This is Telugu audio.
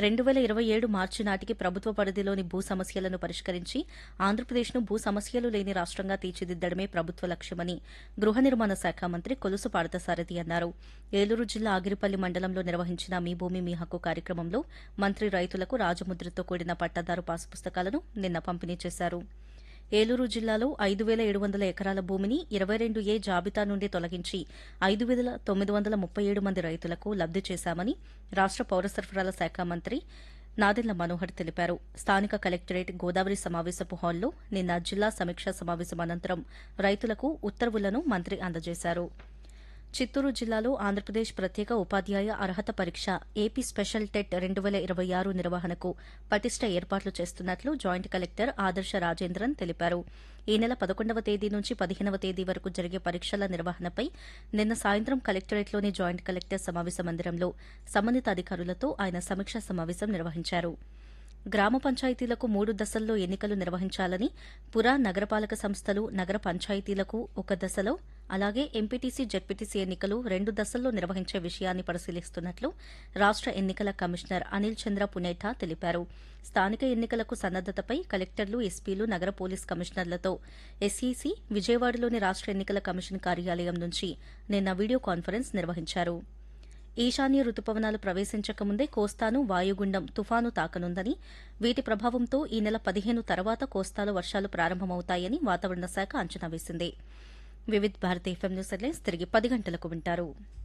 రెండు వేల ఇరవై ఏడు మార్చి నాటికి ప్రభుత్వ పరిధిలోని భూ సమస్యలను పరిష్కరించి ఆంధ్రప్రదేశ్ను భూ సమస్యలు లేని రాష్ట్రంగా తీర్చిదిద్దడమే ప్రభుత్వ లక్ష్యమని గృహ నిర్మాణ శాఖ మంత్రి కొలుసు పార్థసారథి అన్నారు ఏలూరు జిల్లా ఆగిరిపల్లి మండలంలో నిర్వహించిన మీ భూమి మీ హక్కు కార్యక్రమంలో మంత్రి రైతులకు రాజముద్రతో కూడిన పట్టాదారు పాసు పుస్తకాలను నిన్న పంపిణీ చేశారు ఏలూరు జిల్లాలో ఐదు వేల ఏడు వందల ఎకరాల భూమిని ఇరవై రెండు ఏ జాబితా నుండి తొలగించి ఐదు వేల తొమ్మిది వందల ముప్పై ఏడు మంది రైతులకు లబ్ది చేశామని రాష్ట పౌర సరఫరాల శాఖ మంత్రి నాదెళ్ల మనోహర్ తెలిపారు స్థానిక కలెక్టరేట్ గోదావరి సమావేశపు హాల్లో నిన్న జిల్లా సమీక్షా సమావేశం అనంతరం రైతులకు ఉత్తర్వులను మంత్రి అందజేశారు చిత్తూరు జిల్లాలో ఆంధ్రప్రదేశ్ ప్రత్యేక ఉపాధ్యాయ అర్హత పరీక్ష ఏపీ స్పెషల్ టెట్ రెండు వేల ఇరవై ఆరు నిర్వహణకు పటిష్ట ఏర్పాట్లు చేస్తున్నట్లు జాయింట్ కలెక్టర్ ఆదర్శ రాజేంద్రన్ తెలిపారు ఈ నెల పదకొండవ తేదీ నుంచి పదిహేనవ తేదీ వరకు జరిగే పరీక్షల నిర్వహణపై నిన్న సాయంత్రం కలెక్టరేట్లోని జాయింట్ కలెక్టర్ సమావేశ మందిరంలో సంబంధిత అధికారులతో ఆయన సమీక్షా సమావేశం నిర్వహించారు గ్రామ పంచాయతీలకు మూడు దశల్లో ఎన్నికలు నిర్వహించాలని పురా నగరపాలక సంస్థలు నగర పంచాయతీలకు ఒక దశలో అలాగే ఎంపీటీసీ జెడ్పీటీసీ ఎన్నికలు రెండు దశల్లో నిర్వహించే విషయాన్ని పరిశీలిస్తున్నట్లు రాష్ట ఎన్నికల కమిషనర్ అనిల్ చంద్ర పునేఠా తెలిపారు స్థానిక ఎన్నికలకు సన్నద్దతపై కలెక్టర్లు ఎస్పీలు నగర పోలీస్ కమిషనర్లతో ఎస్ఈసీ విజయవాడలోని రాష్ట ఎన్నికల కమిషన్ కార్యాలయం నుంచి నిన్న వీడియో కాన్ఫరెన్స్ నిర్వహించారు ఈశాన్య రుతుపవనాలు ప్రవేశించకముందే కోస్తాను వాయుగుండం తుఫాను తాకనుందని వీటి ప్రభావంతో ఈ నెల పదిహేను తర్వాత కోస్తాలో వర్షాలు ప్రారంభమవుతాయని వాతావరణ శాఖ అంచనా వేసింది Vividh Bharati FM news headlines తిరిగి పది గంటలకు వింటారు